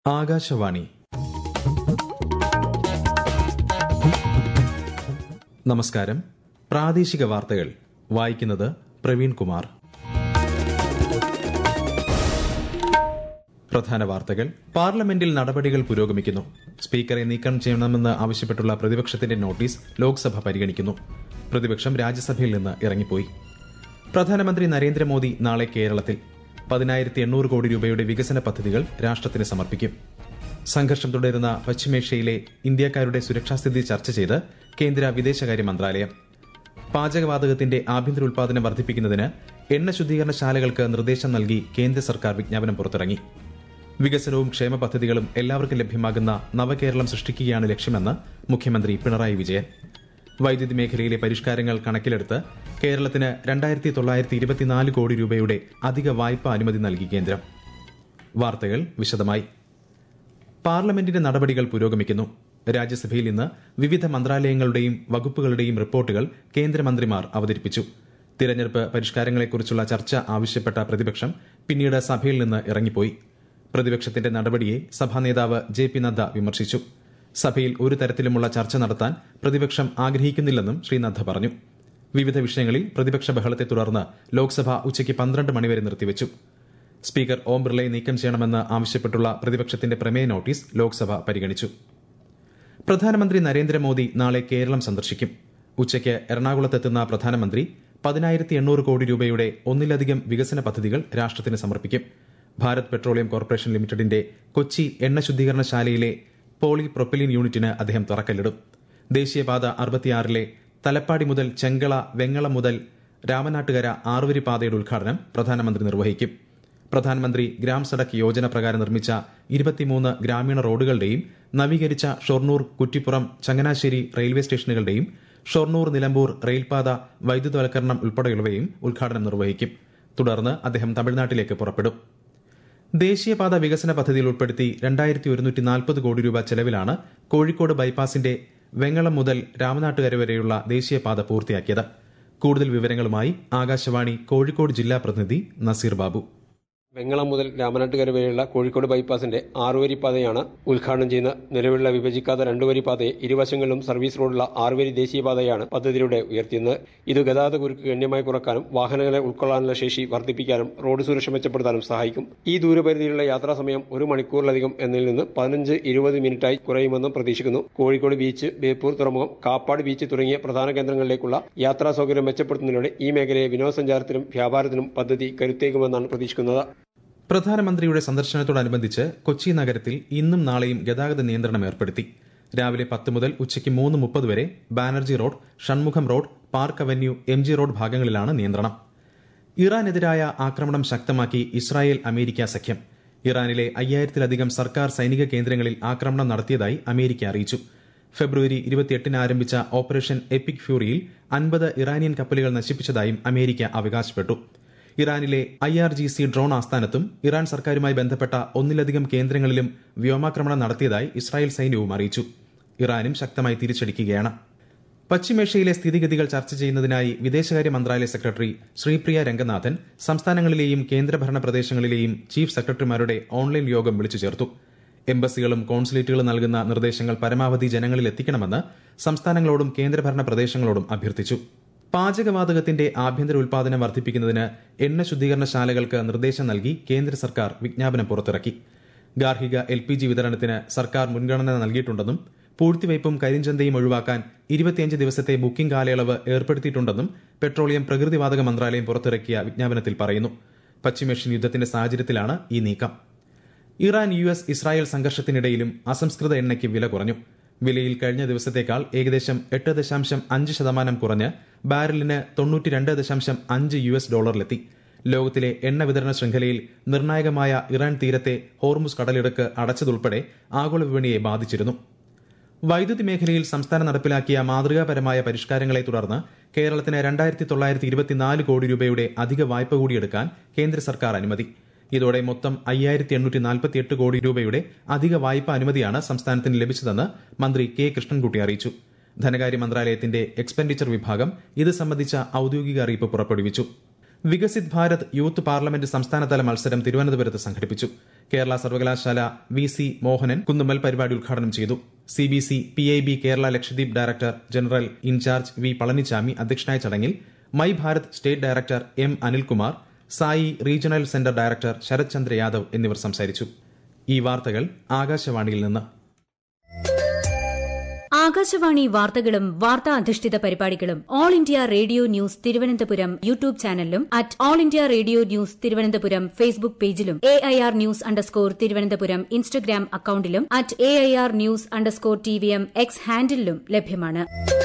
ആകാശവാണി നമസ്കാരം പ്രാദേശിക വാർത്തകൾ വായിക്കുന്നത് പ്രവീൺ കുമാർ പ്രധാന വാർത്തകൾ പാർലമെന്റിൽ നടപടികൾ പുരോഗമിക്കുന്നു സ്പീക്കറെ നീക്കം ചെയ്യണമെന്ന് ആവശ്യപ്പെട്ടുള്ള പ്രതിപക്ഷത്തിന്റെ നോട്ടീസ് ലോക്സഭ പരിഗണിക്കുന്നു പ്രതിപക്ഷം രാജ്യസഭയിൽ നിന്ന് ഇറങ്ങിപ്പോയി പ്രധാനമന്ത്രി നരേന്ദ്രമോദി നാളെ കേരളത്തിൽ പതിനായിരത്തി എണ്ണൂറ് കോടി രൂപയുടെ വികസന പദ്ധതികൾ രാഷ്ട്രത്തിന് സമർപ്പിക്കും സംഘർഷം തുടരുന്ന പശ്ചിമേഷ്യയിലെ ഇന്ത്യക്കാരുടെ സുരക്ഷാസ്ഥിതി ചർച്ച ചെയ്ത് കേന്ദ്ര വിദേശകാര്യ മന്ത്രാലയം പാചകവാതകത്തിന്റെ ആഭ്യന്തര ഉൽപാദനം വർദ്ധിപ്പിക്കുന്നതിന് എണ്ണ ശുദ്ധീകരണശാലകൾക്ക് നിർദ്ദേശം നൽകി കേന്ദ്ര സർക്കാർ വിജ്ഞാപനം പുറത്തിറങ്ങി വികസനവും ക്ഷേമ പദ്ധതികളും എല്ലാവർക്കും ലഭ്യമാകുന്ന നവകേരളം സൃഷ്ടിക്കുകയാണ് ലക്ഷ്യമെന്ന് മുഖ്യമന്ത്രി പിണറായി വിജയൻ വൈദ്യുതി മേഖലയിലെ പരിഷ്കാരങ്ങൾ കണക്കിലെടുത്ത് കേരളത്തിന് രണ്ടായിരത്തി തൊള്ളായിരത്തി ഇരുപത്തിനാല് കോടി രൂപയുടെ അധിക വായ്പാ അനുമതി നൽകി കേന്ദ്രം വാർത്തകൾ വിശദമായി പാർലമെന്റിന്റെ നടപടികൾ പുരോഗമിക്കുന്നു രാജ്യസഭയിൽ ഇന്ന് വിവിധ മന്ത്രാലയങ്ങളുടെയും വകുപ്പുകളുടെയും റിപ്പോർട്ടുകൾ കേന്ദ്രമന്ത്രിമാർ അവതരിപ്പിച്ചു തിരഞ്ഞെടുപ്പ് പരിഷ്കാരങ്ങളെക്കുറിച്ചുള്ള ചർച്ച ആവശ്യപ്പെട്ട പ്രതിപക്ഷം പിന്നീട് സഭയിൽ നിന്ന് ഇറങ്ങിപ്പോയി പ്രതിപക്ഷത്തിന്റെ നടപടിയെ സഭാ നേതാവ് ജെ പി നദ്ദ വിമർശിച്ചു സഭയിൽ ഒരു തരത്തിലുമുള്ള ചർച്ച നടത്താൻ പ്രതിപക്ഷം ആഗ്രഹിക്കുന്നില്ലെന്നും ശ്രീ നദ്ദ പറഞ്ഞു വിവിധ വിഷയങ്ങളിൽ പ്രതിപക്ഷ ബഹളത്തെ തുടർന്ന് ലോക്സഭ ഉച്ചയ്ക്ക് പന്ത്രണ്ട് മണിവരെ നിർത്തിവച്ചു സ്പീക്കർ ഓം ബിർളയെ നീക്കം ചെയ്യണമെന്ന് ആവശ്യപ്പെട്ടുള്ള പ്രതിപക്ഷത്തിന്റെ പ്രമേയ നോട്ടീസ് ലോക്സഭ പരിഗണിച്ചു പ്രധാനമന്ത്രി നരേന്ദ്രമോദി നാളെ കേരളം സന്ദർശിക്കും ഉച്ചയ്ക്ക് എറണാകുളത്തെത്തുന്ന പ്രധാനമന്ത്രി പതിനായിരത്തി എണ്ണൂറ് കോടി രൂപയുടെ ഒന്നിലധികം വികസന പദ്ധതികൾ രാഷ്ട്രത്തിന് സമർപ്പിക്കും ഭാരത് പെട്രോളിയം കോർപ്പറേഷൻ ലിമിറ്റഡിന്റെ കൊച്ചി എണ്ണ ശുദ്ധീകരണശാലയിലെ പോളി പ്രൊപ്പലിൻ യൂണിറ്റിന് അദ്ദേഹം തറക്കല്ലിടും ദേശീയപാത അറുപത്തിയാറിലെ തലപ്പാടി മുതൽ ചെങ്കള വെങ്ങളം മുതൽ രാമനാട്ടുകര ആറുവരി പാതയുടെ ഉദ്ഘാടനം പ്രധാനമന്ത്രി നിർവഹിക്കും പ്രധാനമന്ത്രി ഗ്രാം സഡക് യോജന പ്രകാരം നിർമ്മിച്ച ഇരുപത്തിമൂന്ന് ഗ്രാമീണ റോഡുകളുടെയും നവീകരിച്ച ഷൊർണൂർ കുറ്റിപ്പുറം ചങ്ങനാശ്ശേരി റെയിൽവേ സ്റ്റേഷനുകളുടെയും ഷൊർണൂർ നിലമ്പൂർ റെയിൽപാത വൈദ്യുതവൽക്കരണം ഉൾപ്പെടെയുള്ളവയും ഉദ്ഘാടനം നിർവഹിക്കും തുടർന്ന് അദ്ദേഹം തമിഴ്നാട്ടിലേക്ക് പുറപ്പെടും ദേശീയപാത വികസന പദ്ധതിയിൽ ഉൾപ്പെടുത്തി രണ്ടായിരത്തി ഒരുന്നൂറ്റി നാൽപ്പത് കോടി രൂപ ചെലവിലാണ് കോഴിക്കോട് ബൈപ്പാസിന്റെ വെങ്ങളം മുതൽ രാമനാട്ടുകര വരെയുള്ള ദേശീയപാത പൂർത്തിയാക്കിയത് കൂടുതൽ വിവരങ്ങളുമായി ആകാശവാണി കോഴിക്കോട് ജില്ലാ പ്രതിനിധി നസീർ ബാബു വെങ്ങളം മുതൽ രാമനാട്ടുകര വരെയുള്ള കോഴിക്കോട് ബൈപ്പാസിന്റെ ആറുവരി പാതയാണ് ഉദ്ഘാടനം ചെയ്യുന്ന നിലവിലുള്ള വിഭജിക്കാത്ത രണ്ടുവരി പാതയെ ഇരുവശങ്ങളിലും സർവീസ് റോഡുള്ള ആറുവരി ദേശീയപാതയാണ് പദ്ധതിയിലൂടെ ഉയർത്തിയത് ഇത് ഗതാഗത കുരുക്ക് ഗണ്യമായി കുറക്കാനും വാഹനങ്ങളെ ഉൾക്കൊള്ളാനുള്ള ശേഷി വർദ്ധിപ്പിക്കാനും റോഡ് സുരക്ഷ മെച്ചപ്പെടുത്താനും സഹായിക്കും ഈ ദൂരപരിധിയിലുള്ള യാത്രാ സമയം ഒരു മണിക്കൂറിലധികം എന്നതിൽ നിന്ന് പതിനഞ്ച് ഇരുപത് മിനിറ്റായി കുറയുമെന്നും പ്രതീക്ഷിക്കുന്നു കോഴിക്കോട് ബീച്ച് ബേപ്പൂർ തുറമുഖം കാപ്പാട് ബീച്ച് തുടങ്ങിയ പ്രധാന കേന്ദ്രങ്ങളിലേക്കുള്ള യാത്രാ സൗകര്യം മെച്ചപ്പെടുത്തുന്നതിലൂടെ ഈ മേഖലയെ വിനോദസഞ്ചാരത്തിനും വ്യാപാരത്തിനും പദ്ധതി കരുത്തേകുമെന്നാണ് പ്രതീക്ഷിക്കുന്നത് പ്രധാനമന്ത്രിയുടെ സന്ദർശനത്തോടനുബന്ധിച്ച് കൊച്ചി നഗരത്തിൽ ഇന്നും നാളെയും ഗതാഗത നിയന്ത്രണം ഏർപ്പെടുത്തി രാവിലെ പത്ത് മുതൽ ഉച്ചയ്ക്ക് മൂന്ന് മുപ്പത് വരെ Banerji road Shanmugham road park avenue M G road ഭാഗങ്ങളിലാണ് നിയന്ത്രണം ഇറാനെതിരായ ആക്രമണം ശക്തമാക്കി ഇസ്രായേൽ അമേരിക്ക സഖ്യം ഇറാനിലെ അയ്യായിരത്തിലധികം സർക്കാർ സൈനിക കേന്ദ്രങ്ങളിൽ ആക്രമണം നടത്തിയതായി അമേരിക്ക അറിയിച്ചു ഫെബ്രുവരി ഇരുപത്തിയെട്ടിന് ആരംഭിച്ച ഓപ്പറേഷൻ എപ്പിക് ഫ്യൂറിയിൽ അൻപത് ഇറാനിയൻ കപ്പലുകൾ നശിപ്പിച്ചതായും അമേരിക്ക അവകാശപ്പെട്ടു ഇറാനിലെ I R G C drone ആസ്ഥാനത്തും ഇറാൻ സർക്കാരുമായി ബന്ധപ്പെട്ട ഒന്നിലധികം കേന്ദ്രങ്ങളിലും വ്യോമാക്രമണം നടത്തിയതായി ഇസ്രായേൽ സൈന്യവും അറിയിച്ചു ഇറാനും ശക്തമായി തിരിച്ചടിക്കുകയാണ് പശ്ചിമേഷ്യയിലെ സ്ഥിതിഗതികൾ ചർച്ച ചെയ്യുന്നതിനായി വിദേശകാര്യ മന്ത്രാലയ സെക്രട്ടറി ശ്രീപ്രിയ രംഗനാഥൻ സംസ്ഥാനങ്ങളിലെയും കേന്ദ്രഭരണ പ്രദേശങ്ങളിലെയും ചീഫ് സെക്രട്ടറിമാരുടെ ഓൺലൈൻ യോഗം വിളിച്ചു ചേർത്തു എംബസികളും കോൺസുലേറ്റുകളും നൽകുന്ന നിർദ്ദേശങ്ങൾ പരമാവധി ജനങ്ങളിൽ എത്തിക്കണമെന്ന് സംസ്ഥാനങ്ങളോടും കേന്ദ്രഭരണ പ്രദേശങ്ങളോടും അഭ്യർത്ഥിച്ചു പാചകവാതകത്തിന്റെ ആഭ്യന്തര ഉൽപാദനം വർദ്ധിപ്പിക്കുന്നതിന് എണ്ണ ശുദ്ധീകരണശാലകൾക്ക് നിർദ്ദേശം നൽകി കേന്ദ്ര സർക്കാർ വിജ്ഞാപനം പുറത്തിറക്കി ഗാർഹിക എൽ പി ജി വിതരണത്തിന് സർക്കാർ മുൻഗണന നൽകിയിട്ടുണ്ടെന്നും പൂഴ്ത്തിവയ്പും കരിഞ്ചന്തയും ഒഴിവാക്കാൻ ഇരുപത്തിയഞ്ച് ദിവസത്തെ ബുക്കിംഗ് കാലയളവ് ഏർപ്പെടുത്തിയിട്ടുണ്ടെന്നും പെട്രോളിയം പ്രകൃതിവാതക മന്ത്രാലയം പുറത്തിറക്കിയ വിജ്ഞാപനത്തിൽ പറയുന്നു പശ്ചിമേഷ്യൻ യുദ്ധത്തിന്റെ സാഹചര്യത്തിലാണ് ഈ നീക്കം ഇറാൻ യു എസ് ഇസ്രായേൽ സംഘർഷത്തിനിടയിലും അസംസ്കൃത എണ്ണയ്ക്ക് വില കുറഞ്ഞു വിലയിൽ കഴിഞ്ഞ ദിവസത്തേക്കാൾ ഏകദേശം എട്ട് ദശാംശം അഞ്ച് ശതമാനം കുറഞ്ഞ് ബാരലിന് തൊണ്ണൂറ്റിരണ്ട് ദശാംശം അഞ്ച് യു എസ് ഡോളറിലെത്തി ലോകത്തിലെ എണ്ണ വിതരണ ശൃംഖലയിൽ നിർണായകമായ ഇറാൻ തീരത്തെ ഹോർമുസ് കടലിടുക്ക് അടച്ചതുൾപ്പെടെ ആഗോള വിപണിയെ ബാധിച്ചിരുന്നു വൈദ്യുതി മേഖലയിൽ സംസ്ഥാനം നടപ്പിലാക്കിയ മാതൃകാപരമായ പരിഷ്കാരങ്ങളെ തുടർന്ന് കേരളത്തിന് രണ്ടായിരത്തി തൊള്ളായിരത്തി ഇരുപത്തിനാല് കോടി രൂപയുടെ അധിക വായ്പ കൂടിയെടുക്കാൻ കേന്ദ്ര സർക്കാർ അനുമതി ഇതോടെ മൊത്തം അയ്യായിരത്തി എണ്ണൂറ്റി നാൽപ്പത്തിയെട്ട് കോടി രൂപയുടെ അധിക വായ്പാ അനുമതിയാണ് സംസ്ഥാനത്തിന് ലഭിച്ചതെന്ന് മന്ത്രി കെ കൃഷ്ണൻകുട്ടി അറിയിച്ചു ധനകാര്യ മന്ത്രാലയത്തിന്റെ എക്സ്പെൻഡിച്ചർ വിഭാഗം ഇത് സംബന്ധിച്ച ഔദ്യോഗിക അറിയിപ്പ് പുറപ്പെടുവിച്ചു വികസിത് ഭാരത് യൂത്ത് പാർലമെന്റ് സംസ്ഥാനതല മത്സരം തിരുവനന്തപുരത്ത് സംഘടിപ്പിച്ചു കേരള സർവകലാശാല വി സി മോഹനൻ കുന്നുമ്മൽ പരിപാടി ഉദ്ഘാടനം ചെയ്തു C B C P I B Kerala Lakshadweep director general in charge V Palanichami അധ്യക്ഷനായ ചടങ്ങിൽ my Bharat state director M Anilkumar Sai regional centre director Sarath Chandra Yadav എന്നിവർ സംസാരിച്ചു ഈ വാർത്തകൾ ആകാശവാണിയിൽ നിന്ന് ആകാശവാണി വാർത്തകളും വാർത്താ അധിഷ്ഠിത പരിപാടികളും all India radio news Thiruvananthapuram YouTube ചാനലിലും at all India radio news Thiruvananthapuram Facebook പേജിലും A I R news underscore Thiruvananthapuram Instagram അക്കൌണ്ടിലും at A I R news underscore T V M X ഹാൻഡിലും ലഭ്യമാണ്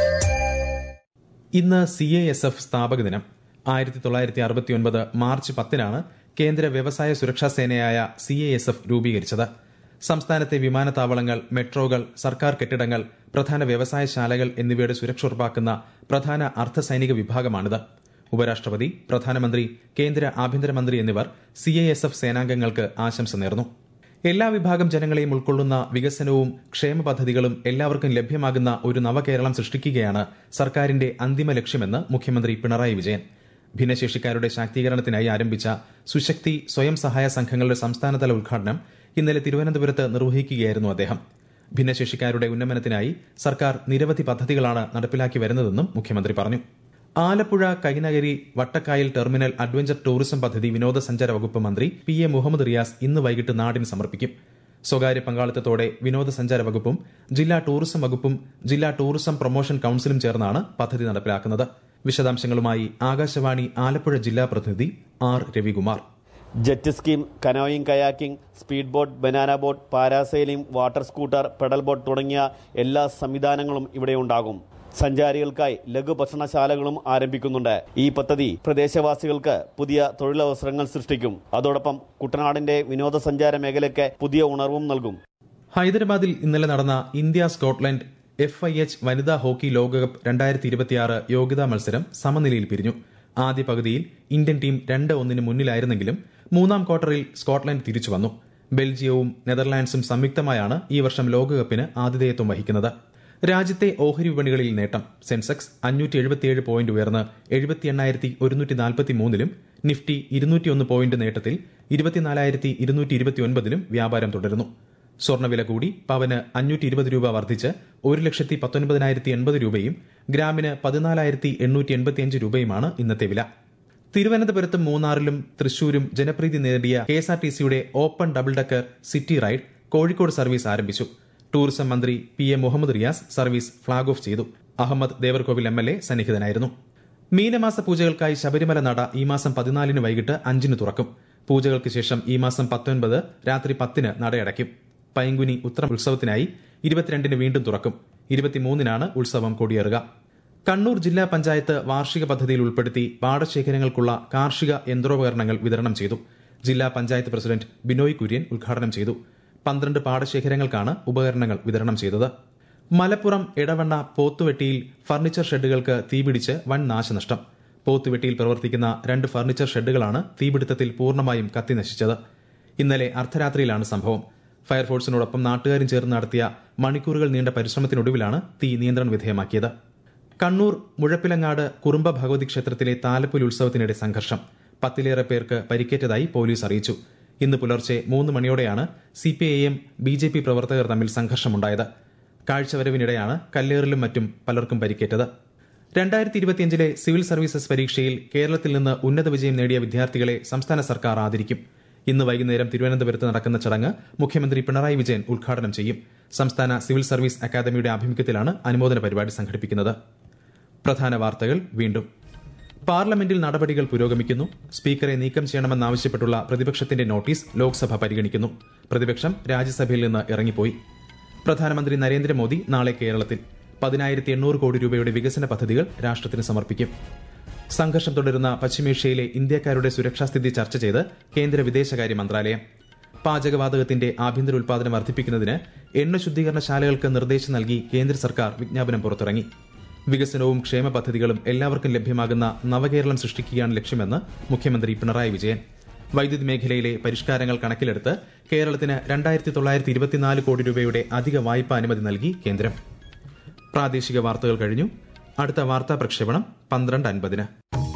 ഇന്ന് സി എ എസ് എഫ് സ്ഥാപക ദിനം ആയിരത്തി തൊള്ളായിരത്തി അറുപത്തിയൊൻപത് മാർച്ച് പത്തിനാണ് കേന്ദ്ര വ്യവസായ സുരക്ഷാ സേനയായ സി എ എസ് എഫ് രൂപീകരിച്ചത് സംസ്ഥാനത്തെ വിമാനത്താവളങ്ങൾ മെട്രോകൾ സർക്കാർ കെട്ടിടങ്ങൾ പ്രധാന വ്യവസായശാലകൾ എന്നിവയുടെ സുരക്ഷ ഉറപ്പാക്കുന്ന പ്രധാന അർദ്ധസൈനിക വിഭാഗമാണിത് ഉപരാഷ്ട്രപതി പ്രധാനമന്ത്രി കേന്ദ്ര ആഭ്യന്തരമന്ത്രി എന്നിവർ സി ഐ എസ് എഫ് സേനാംഗങ്ങൾക്ക് ആശംസ നേർന്നു എല്ലാ വിഭാഗം ജനങ്ങളെയും ഉൾക്കൊള്ളുന്ന വികസനവും ക്ഷേമ പദ്ധതികളും എല്ലാവർക്കും ലഭ്യമാകുന്ന ഒരു നവകേരളം സൃഷ്ടിക്കുകയാണ് സർക്കാരിന്റെ അന്തിമ ലക്ഷ്യമെന്ന് മുഖ്യമന്ത്രി പിണറായി വിജയൻ ഭിന്നശേഷിക്കാരുടെ ശാക്തീകരണത്തിനായി ആരംഭിച്ച സുശക്തി സ്വയം സഹായ സംഘങ്ങളുടെ സംസ്ഥാനതല ഉദ്ഘാടനം ഇന്നലെ തിരുവനന്തപുരത്ത് നിർവഹിക്കുകയായിരുന്നു അദ്ദേഹം ഭിന്നശേഷിക്കാരുടെ ഉന്നമനത്തിനായി സർക്കാർ നിരവധി പദ്ധതികളാണ് നടപ്പിലാക്കി വരുന്നതെന്നും മുഖ്യമന്ത്രി പറഞ്ഞു Alappuzha Kainakari Vattakayal terminal adventure tourism പദ്ധതി വിനോദസഞ്ചാര വകുപ്പ് മന്ത്രി പി എ മുഹമ്മദ് റിയാസ് ഇന്ന് വൈകിട്ട് നാടിന് സമർപ്പിക്കും സ്വകാര്യ പങ്കാളിത്തത്തോടെ വിനോദസഞ്ചാര വകുപ്പും ജില്ലാ ടൂറിസം വകുപ്പും ജില്ലാ ടൂറിസം പ്രൊമോഷൻ കൌൺസിലും ചേർന്നാണ് പദ്ധതി നടപ്പിലാക്കുന്നത് വിശദാംശങ്ങളുമായി ആകാശവാണി ആലപ്പുഴ ജില്ലാ പ്രതിനിധി R Ravikumar jet ski canoeing kayaking speed boat banana boat parasailing water scooter pedal boat തുടങ്ങിയ എല്ലാ സംവിധാനങ്ങളും ഇവിടെ ഉണ്ടാകും സഞ്ചാരികൾക്കായി ലഘു ഭക്ഷണശാലകളും ആരംഭിക്കുന്നുണ്ട് ഈ പദ്ധതി പ്രദേശവാസികൾക്ക് പുതിയ തൊഴിലവസരങ്ങൾ സൃഷ്ടിക്കും അതോടൊപ്പം കുട്ടനാടിന്റെ വിനോദസഞ്ചാര മേഖലയ്ക്ക് പുതിയ ഉണർവും നൽകും ഹൈദരാബാദിൽ ഇന്നലെ നടന്ന India Scotland F I H വനിതാ ഹോക്കി ലോകകപ്പ് രണ്ടായിരത്തി ഇരുപത്തിയാറ് യോഗ്യതാ മത്സരം സമനിലയിൽ പിരിഞ്ഞു ആദ്യ പകുതിയിൽ ഇന്ത്യൻ ടീം രണ്ട് ഒന്നിന് മുന്നിലായിരുന്നെങ്കിലും മൂന്നാം ക്വാർട്ടറിൽ സ്കോട്ട്ലൻഡ് തിരിച്ചു വന്നു ബെൽജിയവും നെതർലാൻഡ്സും സംയുക്തമായാണ് ഈ വർഷം ലോകകപ്പിന് ആതിഥേയത്വം വഹിക്കുന്നത് രാജ്യത്തെ ഓഹരി വിപണികളിൽ നേട്ടം സെൻസെക്സ് അഞ്ഞൂറ്റി എഴുപത്തിയേഴ് പോയിന്റ് ഉയർന്ന് എഴുപത്തി എണ്ണായിരത്തി ഒരുന്നൂറ്റി നാൽപ്പത്തി മൂന്നിലും നിഫ്റ്റി ഇരുന്നൂറ്റിയൊന്ന് പോയിന്റ് നേട്ടത്തിൽ ഇരുപത്തിനാലായിരത്തി ഇരുന്നൂറ്റി ഇരുപത്തിയൊൻപതിലും വ്യാപാരം തുടരുന്നു സ്വർണ്ണവില കൂടി പവന് അഞ്ഞൂറ്റി ഇരുപത് രൂപ വർദ്ധിച്ച് ഒരു ലക്ഷത്തി പത്തൊൻപതിനായിരത്തി എൺപത് രൂപയും ഗ്രാമിന് പതിനാലായിരത്തി എണ്ണൂറ്റി എൺപത്തിയഞ്ച് രൂപയുമാണ് ഇന്നത്തെ വില തിരുവനന്തപുരത്തും മൂന്നാറിലും തൃശൂരും ജനപ്രീതി നേടിയ കെ എസ് ആർ ടി സിയുടെ open double decker city ride Kozhikode service ആരംഭിച്ചു ടൂറിസം മന്ത്രി P A Muhammad Riyas service flag off ചെയ്തു Ahammad Devarkovil M L A സന്നിഹിതനായിരുന്നു മീനമാസ പൂജകൾക്കായി ശബരിമല നട ഈ മാസം പതിനാലിന് വൈകിട്ട് അഞ്ചിന് തുറക്കും പൂജകൾക്ക് ശേഷം ഈ മാസം പത്തൊൻപത് രാത്രി പത്തിന് നടയടയ്ക്കും പൈങ്കുനി ഉത്തര ഉത്സവത്തിനായി ഇരുപത്തിരണ്ടിന് വീണ്ടും തുറക്കും ഇരുപത്തിമൂന്നിനാണ് ഉത്സവം കൊടിയേറുക കണ്ണൂർ ജില്ലാ പഞ്ചായത്ത് വാർഷിക പദ്ധതിയിൽ ഉൾപ്പെടുത്തി പാടശേഖരങ്ങൾക്കുള്ള കാർഷിക യന്ത്രോപകരണങ്ങൾ വിതരണം ചെയ്തു ജില്ലാ പഞ്ചായത്ത് പ്രസിഡന്റ് ബിനോയ് കുര്യൻ ഉദ്ഘാടനം ചെയ്തു പന്ത്രണ്ട് പാടശേഖരങ്ങൾക്കാണ് ഉപകരണങ്ങൾ വിതരണം ചെയ്തത് മലപ്പുറം എടവണ്ണ പോത്തുവെട്ടിയിൽ ഫർണിച്ചർ ഷെഡുകൾക്ക് തീപിടിച്ച് വൻ നാശനഷ്ടം പോത്തുവെട്ടിയിൽ പ്രവർത്തിക്കുന്ന രണ്ട് ഫർണിച്ചർ ഷെഡുകളാണ് തീപിടുത്തത്തിൽ പൂർണ്ണമായും കത്തിനശിച്ചത് ഇന്നലെ അർദ്ധരാത്രിയിലാണ് സംഭവം ഫയർഫോഴ്സിനോടൊപ്പം നാട്ടുകാരും ചേർന്ന് നടത്തിയ മണിക്കൂറുകൾ നീണ്ട പരിശ്രമത്തിനൊടുവിലാണ് തീ നിയന്ത്രണ വിധേയമാക്കിയത് കണ്ണൂർ മുഴപ്പിലങ്ങാട് കുറുമ്പ ഭഗവതി ക്ഷേത്രത്തിലെ താലപ്പൊലി ഉത്സവത്തിനിടെ സംഘർഷം പത്തിലേറെ പേർക്ക് പരിക്കേറ്റതായി പോലീസ് അറിയിച്ചു ഇന്ന് പുലർച്ചെ മൂന്ന് മണിയോടെയാണ് സിപിഐഎം ബി ജെ പി പ്രവർത്തകർ തമ്മിൽ സംഘർഷമുണ്ടായത് കാഴ്ചവരവിനിടെയാണ് കല്ലേറിലും മറ്റും പലർക്കും പരിക്കേറ്റത് രണ്ടായിരത്തി ഇരുപത്തിയഞ്ചിലെ സിവിൽ സർവീസസ് പരീക്ഷയിൽ കേരളത്തിൽ നിന്ന് ഉന്നത വിജയം നേടിയ വിദ്യാർത്ഥികളെ സംസ്ഥാന സർക്കാർ ആദരിക്കും ഇന്ന് വൈകുന്നേരം തിരുവനന്തപുരത്ത് നടക്കുന്ന ചടങ്ങ് മുഖ്യമന്ത്രി പിണറായി വിജയൻ ഉദ്ഘാടനം ചെയ്യും സംസ്ഥാന സിവിൽ സർവീസ് അക്കാദമിയുടെ ആഭിമുഖ്യത്തിലാണ് അനുമോദന പരിപാടി സംഘടിപ്പിക്കുന്നത് പ്രധാന വാർത്തകൾ വീണ്ടും പാർലമെന്റിൽ നടപടികൾ പുരോഗമിക്കുന്നു സ്പീക്കറെ നീക്കം ചെയ്യണമെന്നാവശ്യപ്പെട്ടുള്ള പ്രതിപക്ഷത്തിന്റെ നോട്ടീസ് ലോക്സഭ പരിഗണിക്കുന്നു പ്രതിപക്ഷം രാജ്യസഭയിൽ നിന്ന് ഇറങ്ങിപ്പോയി പ്രധാനമന്ത്രി നരേന്ദ്രമോദി നാളെ കേരളത്തിൽ പതിനായിരത്തി എണ്ണൂറ് കോടി രൂപയുടെ വികസന പദ്ധതികൾ രാഷ്ട്രത്തിന് സമർപ്പിക്കും സംഘർഷം തുടരുന്ന പശ്ചിമേഷ്യയിലെ ഇന്ത്യക്കാരുടെ സുരക്ഷാസ്ഥിതി ചർച്ച ചെയ്ത് കേന്ദ്ര വിദേശകാര്യ മന്ത്രാലയം പാചകവാതകത്തിന്റെ ആഭ്യന്തര ഉൽപാദനം വർദ്ധിപ്പിക്കുന്നതിന് എണ്ണ ശുദ്ധീകരണശാലകൾക്ക് നിർദ്ദേശം നൽകി കേന്ദ്ര സർക്കാർ വിജ്ഞാപനം പുറത്തിറങ്ങി വികസനവും ക്ഷേമ പദ്ധതികളും എല്ലാവർക്കും ലഭ്യമാകുന്ന നവകേരളം സൃഷ്ടിക്കുകയാണ് ലക്ഷ്യമെന്ന് മുഖ്യമന്ത്രി പിണറായി വിജയൻ വൈദ്യുതി മേഖലയിലെ പരിഷ്കാരങ്ങൾ കണക്കിലെടുത്ത് കേരളത്തിന് രണ്ടായിരത്തി തൊള്ളായിരത്തി ഇരുപത്തിനാല് കോടി രൂപയുടെ അധിക വായ്പാ അനുമതി നൽകി കേന്ദ്രം പ്രാദേശിക വാർത്തകൾ കഴിഞ്ഞു അടുത്ത വാർത്താ പ്രക്ഷേപണം പന്ത്രണ്ട് അൻപതിന്